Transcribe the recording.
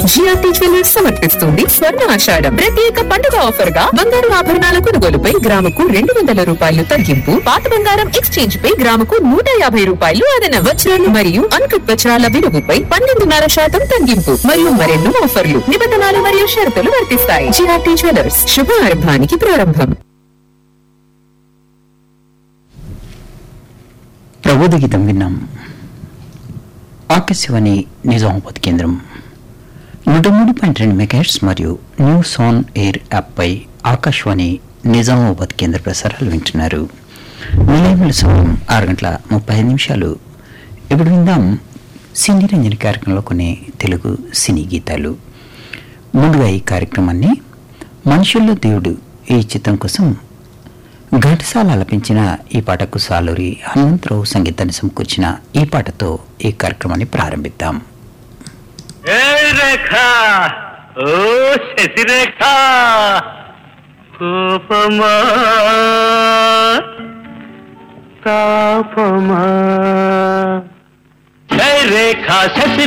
GRT jewellers సమర్పిస్తుంది స్వర్ణ ఆషాఢం ప్రత్యేక పండుగ ఆఫర్ గా బంగారు ఆభరణాల కొనుగోలుపై గ్రాముకు రెండు వందల రూపాయలు తగ్గింపు పాత బంగారం ఎక్స్చేంజ్ పై గ్రాముకు నూట యాభై రూపాయలు అదన వజ్రాలు మరియు అన్కట్ వజ్రాల విలువపై పన్నెండున్నర శాతం తగ్గింపు మరియు మరెన్నో ఆఫర్లు నిబంధనలు మరియు షరతులు వర్తిస్తాయి జిఆర్టీ జ్యువెలర్స్ శుభారంభానికి ప్రారంభం ప్రబోధ గీతం విన్నాం ఆకాశవాణి నిజామాబాద్ కేంద్రం నూట మూడు పాయింట్ రెండు మెగాహెట్స్ మరియు న్యూస్ ఆన్ ఎయిర్ యాప్పై ఆకాశవాణి నిజామాబాద్ కేంద్ర ప్రసారాలు వింటున్నారు నిలయముల సమయం ఆరు గంటల ముప్పై ఐదు నిమిషాలు ఇప్పుడు విందాం సినీ రంజని కార్యక్రమంలో కొన్ని తెలుగు సినీ గీతాలు ముందుగా ఈ కార్యక్రమాన్ని మనుషుల్లో దేవుడు ఈ చిత్రం కోసం ఘంటసాల ఆలపించిన ఈ పాటకు సాలూరి హనుమంతరావు సంగీతాన్ని సమకూర్చిన ఈ పాటతో ఈ కార్యక్రమాన్ని ప్రారంభిద్దాం ఏ రేఖ ఓ శశిరేఖ కోపమా తాపమా ఏ రేఖ శశి